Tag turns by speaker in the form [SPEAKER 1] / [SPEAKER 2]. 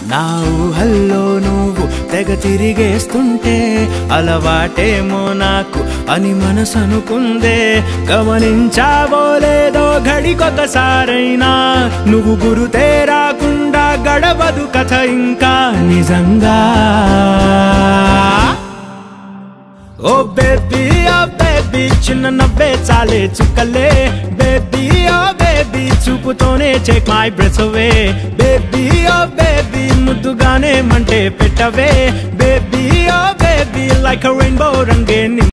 [SPEAKER 1] నా ఊహల్లో నువ్వు తెగ తిరిగేస్తుంటే అలవాటేమో నాకు అని మనసు అనుకుందే గమనించావో లేదో ఘడికొకసారైనా నువ్వు గురుతే రాకుండా గడవదు కథ ఇంకా నిజంగా ఓ బేబీ ఓ బేబీ చిన్న నవ్వే చాలే చుక్కలే బేబీ ఓ బేబీ చూపుతోనే చెక్ మై బ్రెస్ అవే బేబీ ఓ బేబీ ముద్దుగానే మంటే పెట్టవే baby oh baby like rainbow రంగే ని-